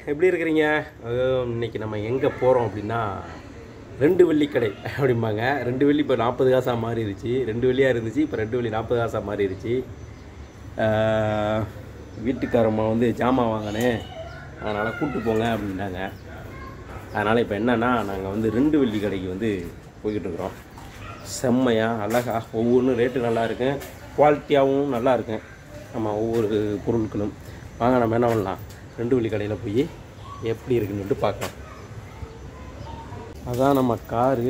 எப்படி இருக்கிறீங்க அஹ், இன்னைக்கு நம்ம எங்கே போகிறோம் அப்படின்னா ரெண்டு வெள்ளி கடை அப்படிம்பாங்க ரெண்டு வெள்ளி இப்போ நாற்பது காசாக மாறிடுச்சு ரெண்டு வெள்ளியாக இருந்துச்சு இப்போ ரெண்டு வெள்ளி நாற்பது காசாக மாறிடுச்சு அஹ், வீட்டுக்காரம்மா வந்து ஜாமான் வாங்கினேன் அதனால் கூப்பிட்டு போங்க அப்படின்ட்டாங்க அதனால் இப்போ என்னன்னா நாங்கள் வந்து ரெண்டு வெள்ளி கடைக்கு வந்து போய்கிட்டு இருக்கிறோம் செம்மையாக அழகா ஒவ்வொன்றும் ரேட்டு நல்லா இருக்கு குவாலிட்டியாகவும் நல்லா இருக்கு நம்ம ஒவ்வொரு பொருட்களும் வாங்க நம்ம என்ன பண்ணலாம் ரெண்டு வெள்ளி கடையில் போய் எப்படி இருக்குன்னு சொல்லிட்டு பார்க்கலாம் அதான் நம்ம காரு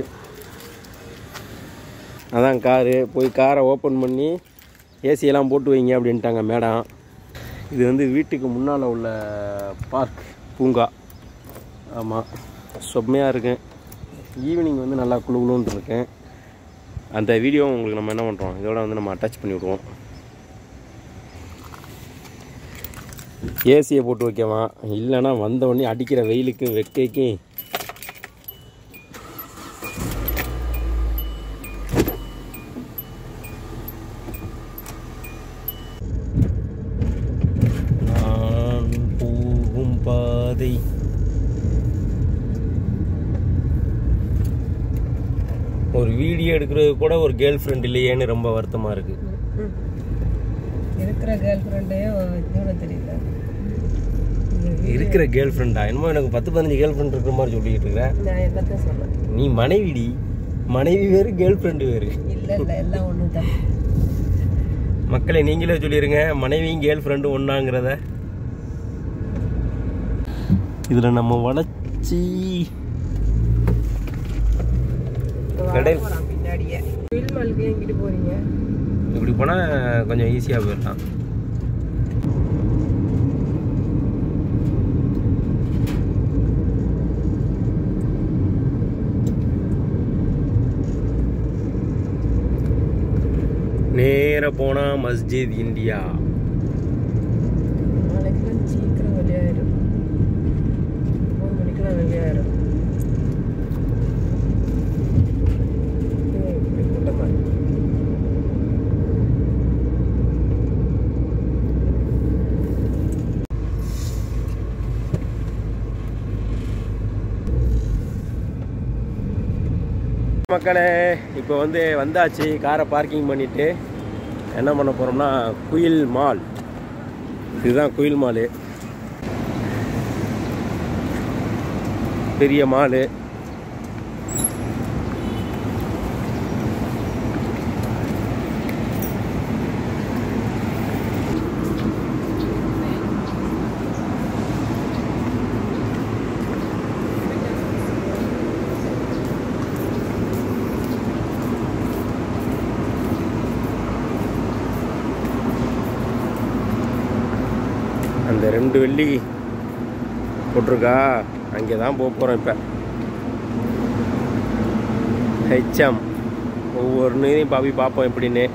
அதான் காரு போய் காரை ஓப்பன் பண்ணி ஏசியெல்லாம் போட்டு வைங்க அப்படின்ட்டாங்க மேடம் இது வந்து வீட்டுக்கு முன்னால் உள்ள பார்க் பூங்கா ஆமாம் செம்மையாக இருக்கேன் ஈவினிங் வந்து நல்லா குளு குளுன்னு இருக்கேன் அந்த வீடியோ உங்களுக்கு நம்ம என்ன பண்ணுறோம் இதோட வந்து நம்ம அட்டாச் பண்ணி விடுவோம் ஏசியை போட்டு வைக்கவா இல்லைன்னா வந்த உடனே அடிக்கிற வெயிலுக்கும் வெக்கைக்கும் நான் போகும் பாதை ஒரு வீடியோ எடுக்கிறது கூட ஒரு கேர்ள் ஃப்ரெண்ட் இல்லையேன்னு ரொம்ப வருத்தமாக இருக்குது இருக்கிற கேர்ள் ஃப்ரெண்டையும் தூரம் தெரியல இருக்கிற கேர்ள் ஃப்ரெண்டா என்னமோ எனக்கு பத்து பதினஞ்சு கேர்ள் ஃப்ரெண்ட் இருக்கிற மாதிரி சொல்லிட்டு இருக்கிற நான் என்னத்த சொன்னேன் நீ மனைவிடி மனைவி வேறு கேர்ள் ஃப்ரெண்டு வேறு இல்ல இல்ல எல்லாம் ஒண்ணு தான் மக்களை நீங்களே சொல்லிடுங்க மனைவியும் கேர்ள் ஃப்ரெண்டு ஒன்றாங்கிறத இதில் நம்ம வளர்ச்சி கடை போறான் பின்னாடியே வில் மாலுக்கு எங்கிட்டு போறீங்க இப்படி போனால் கொஞ்சம் ஈஸியாக போயிடலாம் நேர போனால் மஸ்ஜித் இந்தியா நாளைக்கெல்லாம் சீக்கிரம் வெளியாயிரும் மூணு மணிக்கெல்லாம் வெளியாயிரும் ஏய், இப்படி கூட்டமா இருக்கு. மக்களே இப்போ வந்து வந்தாச்சு காரை பார்க்கிங் பண்ணிட்டு என்ன பண்ண போகிறோம்னா குயில் மால் இதுதான் குயில் மாலு பெரிய மாலு அந்த ரெண்டு வெள்ளி போட்டிருக்கா அங்கே தான் போக போகிறோம் இப்போ ஹெச்எம் ஒவ்வொரு நீரையும் பாப்பி பார்ப்போம் எப்படின்னு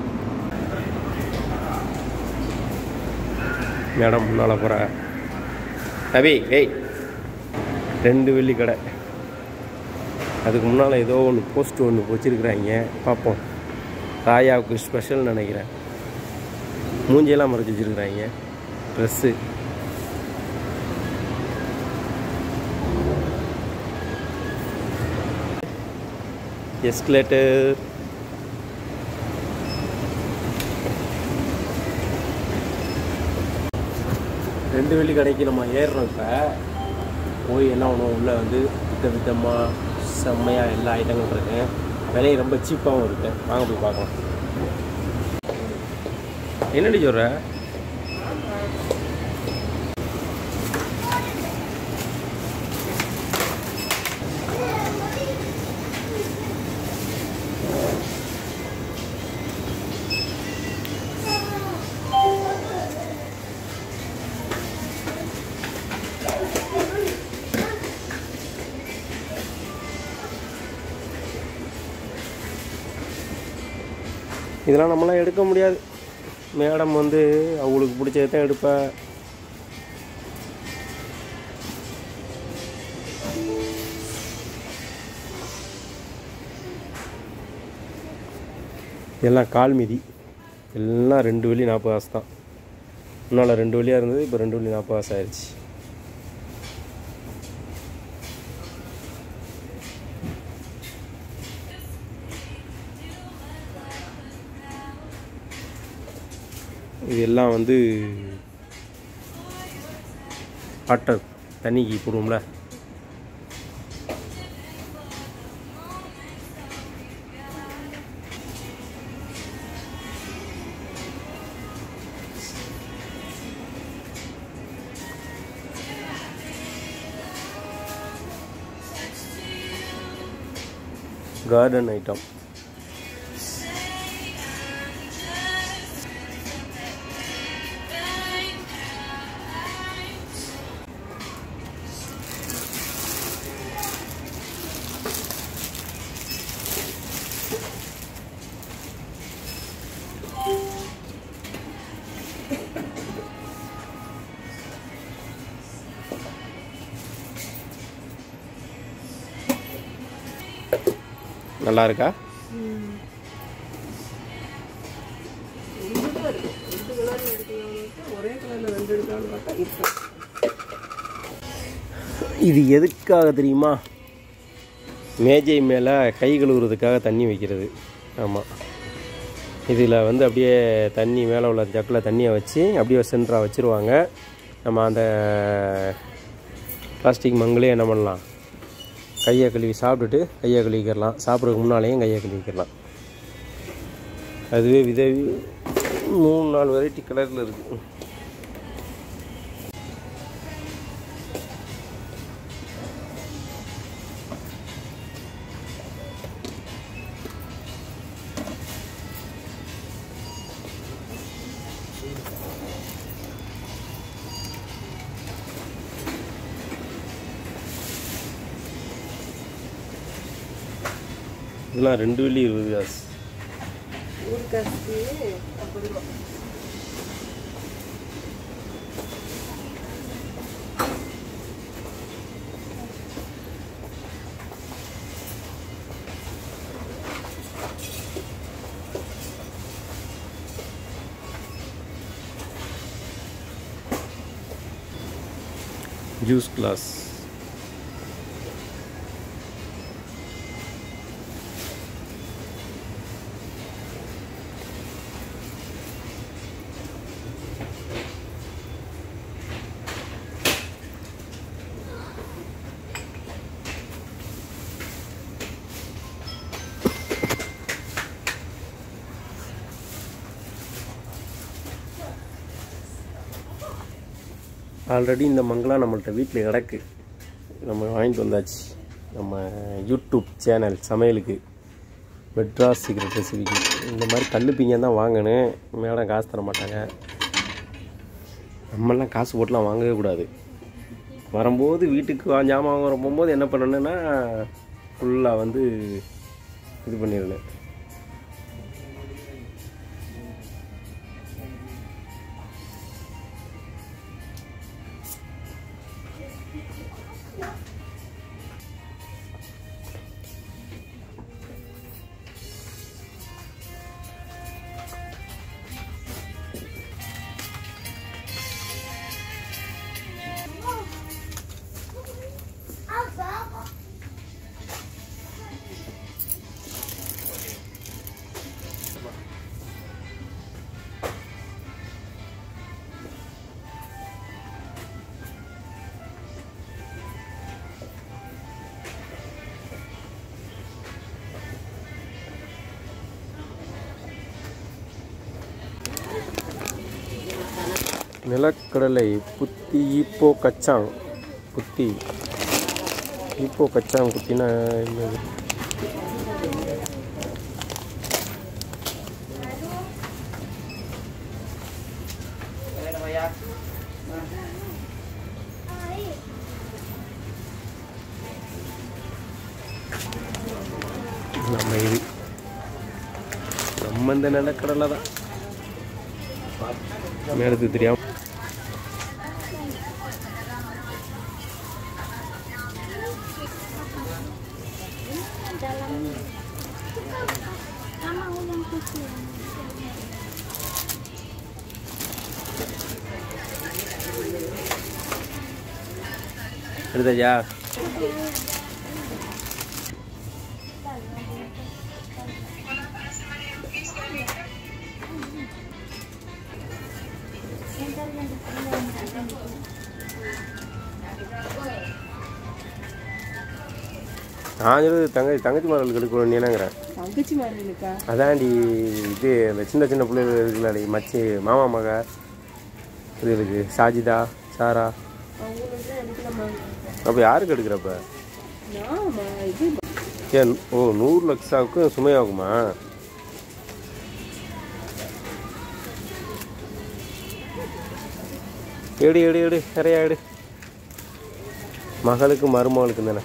மேடம் முன்னால் போகிற ரவி ஏய் ரெண்டு வெள்ளி கடை அதுக்கு முன்னால் ஏதோ ஒன்று போஸ்ட் ஒன்று வச்சுருக்குறாங்க பார்ப்போம் ராயாவுக்கு ஸ்பெஷல் நினைக்கிறேன் மூஞ்சியெல்லாம் மறைச்சி வச்சுருக்குறாங்க ட்ரெஸ்ஸு எஸ்கலேட்டர் ரெண்டு வெள்ளி கடைக்கு நம்ம ஏறுறோம் இப்போ போய் என்ன பண்ணுவோம் உள்ளே வந்து வித்த வித்தமாக செம்மையாக எல்லா ஐட்டங்களும் இருக்கு விலையும் ரொம்ப சீப்பாகவும் இருக்கு வாங்க போய் பார்க்கலாம் என்னடி சொல்கிற இதெல்லாம் நம்மளாம் எடுக்க முடியாது மேடம் வந்து அவங்களுக்கு பிடிச்சதை தான் எடுப்பேன் இதெல்லாம் கால் மிதி எல்லாம் ரெண்டு வெள்ளி நாற்பது காசு தான் முன்னால் ரெண்டு வழியாக இருந்தது இப்போ ரெண்டு வழி நாற்பது காசு ஆயிடுச்சு இது எல்லாம் வந்து வாட்டர் தண்ணிக்கு போடுவோம்ல கார்டன் ஐட்டம் நல்லா இருக்கா ரெண்டு தான் இருக்கு ரெண்டு கலர்ல எடுக்கலாம்னு ஒரே கலர்ல ரெண்டு எடுக்கலாம்னு பார்த்தா இருக்கு இது எதுக்காக தெரியுமா மேஜை மேலே கை கழுவுறதுக்காக தண்ணி வைக்கிறது ஆமாம் இதில் வந்து அப்படியே தண்ணி மேலே உள்ள ஜக்கில் தண்ணியை வச்சு அப்படியே சென்டராக வச்சுருவாங்க நம்ம அந்த பிளாஸ்டிக் மங்களே என்ன பண்ணலாம் கையை கழுவி சாப்பிட்டுட்டு கையை கழுவிக்கிறலாம் சாப்பிட்றதுக்கு முன்னாலேயும் கையை கழுவிக்கிறலாம் அதுவே வித மூணு நாலு வெரைட்டி கலரில் இருக்குது இதெல்லாம் ரெண்டு வெள்ளி இருபது காசு ஒரு காசுக்கு ஐம்பது ரூபா ஜூஸ் கிளாஸ் ஆல்ரெடி இந்த மங்களா நம்மள்ட்ட வீட்டில் கிடக்கு நம்ம வாங்கிட்டு வந்தாச்சு நம்ம யூடியூப் சேனல் சமையலுக்கு மெட்ராஸ் சீக்ரெட் ரெசிபிக்கு இந்த மாதிரி கல் பீங்கன் தான் வாங்கணும் மேடம் காசு தர மாட்டாங்க நம்மெல்லாம் காசு போட்டுலாம் வாங்கவே கூடாது வரும்போது வீட்டுக்கு வா- ஜாமான் வாங்க போகும்போது என்ன பண்ணணுன்னா ஃபுல்லாக வந்து இது பண்ணிடணும் நிலக்கடலை புத்தி ஈப்போ கச்சாங் புத்தி ஈப்போ கச்சாங் புத்தினா என்னது நம்ம இது நம்ம இந்த நிலக்கடலை தான் மேலத்து தெரியாம எடுத்தாச்சா நான் சொல்றது தங்கச்சி தங்கச்சி மார்களுக்கு எடுக்கணும் என்னங்கிறேன் தங்கச்சி மாரியலுக்கா அதான்டி இது இந்த சின்ன சின்ன பிள்ளைகள் இருக்குல்லடி மச்சி மாமா மக இது இருக்கு சாஜிதா சாரா அவங்களுக்கு தான் எடுக்கலாமா அப்போ யாருக்கு எடுக்கிறப்ப ஆமா இது ஏன் ஓ நூறு லட்சாவுக்கு சுமையாகுமா எடு எடு எடு நிறையா எடு மகளுக்கு மருமகளுக்கு தானே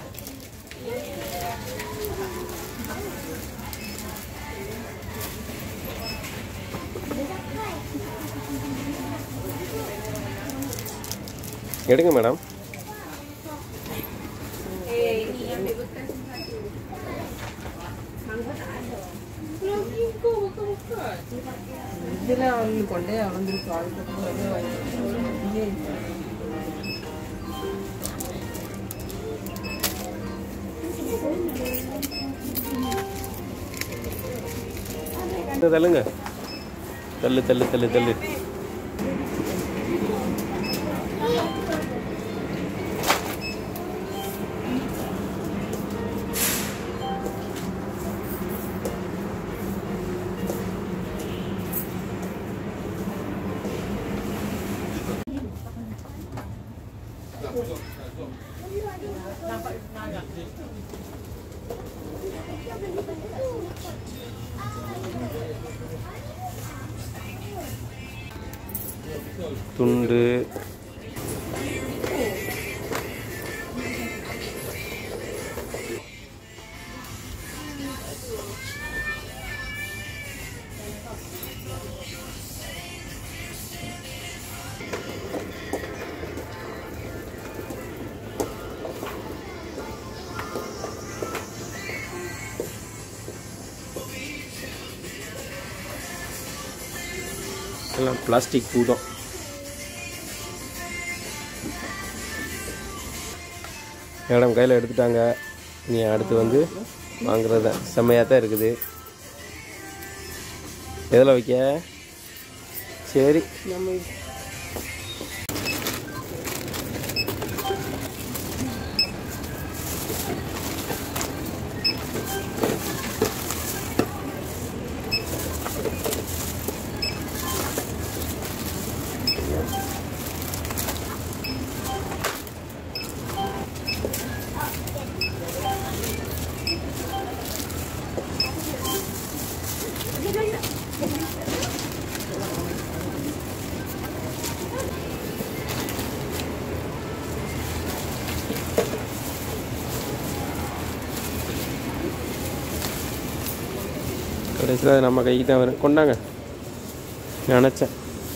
எடுங்க மேடம் இதெல்லாம் அவங்க கொண்டே அளந்துருக்கு அதுக்கப்புறம் வந்து வாங்கி இந்த தள்ளுங்க தள்ளு தள்ளு தள்ளு தள்ளு துண்டு எல்லாம் பிளாஸ்டிக் பூ தான் மேடம் கையில் எடுத்துட்டாங்க நீ அடுத்து வந்து வாங்குறது தான் செம்மையாக தான் இருக்குது எதில் வைக்க சரி நம்ம கடைசியில் அது நம்ம கைக்கு தான் வரும் கொண்டாங்க நினச்சேன்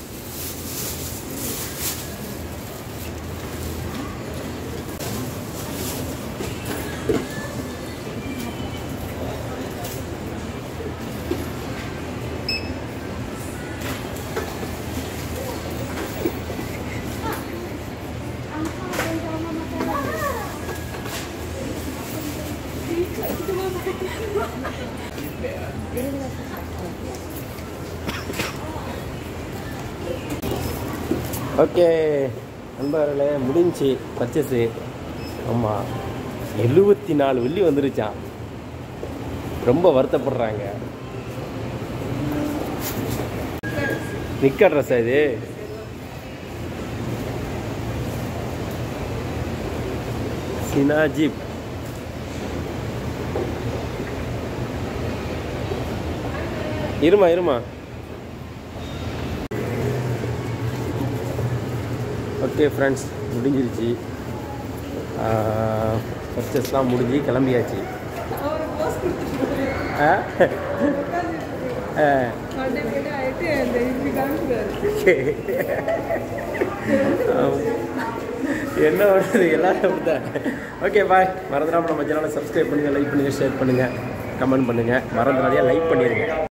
ஓகே நண்பர்களே முடிஞ்சு பர்ச்சேஸு ஆமாம் எழுபத்தி நாலு வெள்ளி வந்துருச்சான் ரொம்ப வருத்தப்படுறாங்க நிக்க ட்ரெஸ்ஸா இது சினாஜிப் இருமா இருமா ஓகே ஃப்ரெண்ட்ஸ் முடிஞ்சிருச்சு பர்ச்சேஸ்லாம் முடிஞ்சு கிளம்பியாச்சு ஆ? ஆ. மண்டே மண்டே ஆயிட்டு அந்த இப்படி காமிக்கிறாரு என்ன பண்ணுறது எல்லாரும் அப்படிதான் ஓகே பாய் மறந்துடாம நம்ம சேனலை சப்ஸ்கிரைப் பண்ணுங்கள் லைக் பண்ணுங்கள் ஷேர் பண்ணுங்கள் கமெண்ட் பண்ணுங்கள் மறந்துடாதே லைக் பண்ணிடுங்க